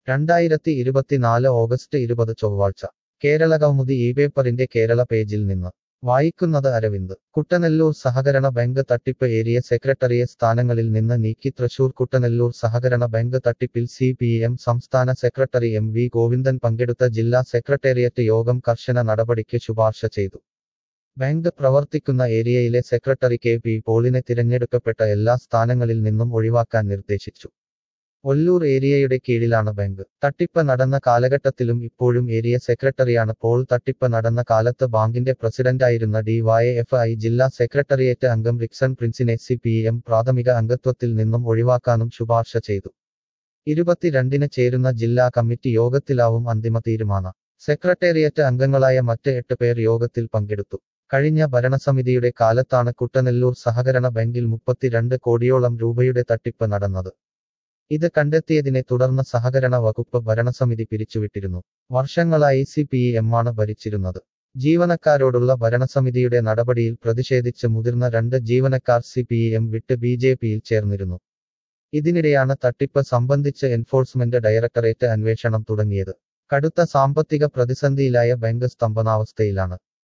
രണ്ടായിരത്തി ഇരുപത്തിനാല് ഓഗസ്റ്റ് ഇരുപത് ചൊവ്വാഴ്ച കേരള കൗമുദി ഈ പേപ്പറിന്റെ കേരള പേജിൽ നിന്ന് വായിക്കുന്നത് അരവിന്ദ് കുട്ടനെല്ലൂർ സഹകരണ ബാങ്ക് തട്ടിപ്പ് ഏരിയ സെക്രട്ടറിയെ സ്ഥാനങ്ങളിൽ നിന്ന് നീക്കി തൃശൂർ കുട്ടനെല്ലൂർ സഹകരണ ബാങ്ക് തട്ടിപ്പിൽ സി പി എം സംസ്ഥാന സെക്രട്ടറി എം വി ഗോവിന്ദൻ പങ്കെടുത്ത ജില്ലാ സെക്രട്ടേറിയറ്റ് യോഗം കർശന നടപടിക്ക് ശുപാർശ ചെയ്തു ബാങ്ക് പ്രവർത്തിക്കുന്ന ഏരിയയിലെ സെക്രട്ടറി കെ പി പോളിനെ തിരഞ്ഞെടുക്കപ്പെട്ട എല്ലാ സ്ഥാനങ്ങളിൽ നിന്നും ഒഴിവാക്കാൻ നിർദ്ദേശിച്ചു ഒല്ലൂർ ഏരിയയുടെ കീഴിലാണ് ബാങ്ക് തട്ടിപ്പ് നടന്ന കാലഘട്ടത്തിലും ഇപ്പോഴും ഏരിയ സെക്രട്ടറിയാണ് പോൾ തട്ടിപ്പ് നടന്ന കാലത്ത് ബാങ്കിന്റെ പ്രസിഡന്റായിരുന്ന ഡി വൈ എഫ് ഐ ജില്ലാ സെക്രട്ടേറിയറ്റ് അംഗം റിക്സൺ പ്രിൻസിനെ സി പി എം പ്രാഥമിക അംഗത്വത്തിൽ നിന്നും ഒഴിവാക്കാനും ശുപാർശ ചെയ്തു ഇരുപത്തിരണ്ടിന് ചേരുന്ന ജില്ലാ കമ്മിറ്റി യോഗത്തിലാവും അന്തിമ തീരുമാനം സെക്രട്ടേറിയറ്റ് അംഗങ്ങളായ മറ്റ് എട്ട് പേർ യോഗത്തിൽ പങ്കെടുത്തു കഴിഞ്ഞ ഭരണസമിതിയുടെ കാലത്താണ് കുട്ടനെല്ലൂർ സഹകരണ ബാങ്കിൽ മുപ്പത്തിരണ്ട് കോടിയോളം രൂപയുടെ തട്ടിപ്പ് നടന്നത് ഇത് കണ്ടെത്തിയതിനെ തുടർന്ന് സഹകരണ വകുപ്പ് ഭരണസമിതി പിരിച്ചുവിട്ടിരുന്നു വർഷങ്ങളായി സി പി എം ആണ് ഭരിച്ചിരുന്നത് ജീവനക്കാരോടുള്ള ഭരണസമിതിയുടെ നടപടിയിൽ പ്രതിഷേധിച്ച് മുതിർന്ന രണ്ട് ജീവനക്കാർ സി പി എം വിട്ട് ബി ജെ പിയിൽ ചേർന്നിരുന്നു ഇതിനിടെയാണ് തട്ടിപ്പ് സംബന്ധിച്ച് എൻഫോഴ്സ്മെന്റ് ഡയറക്ടറേറ്റ് അന്വേഷണം തുടങ്ങിയത് കടുത്ത സാമ്പത്തിക പ്രതിസന്ധിയിലായ ബാങ്ക് സ്തംഭനാവസ്ഥയിലാണ്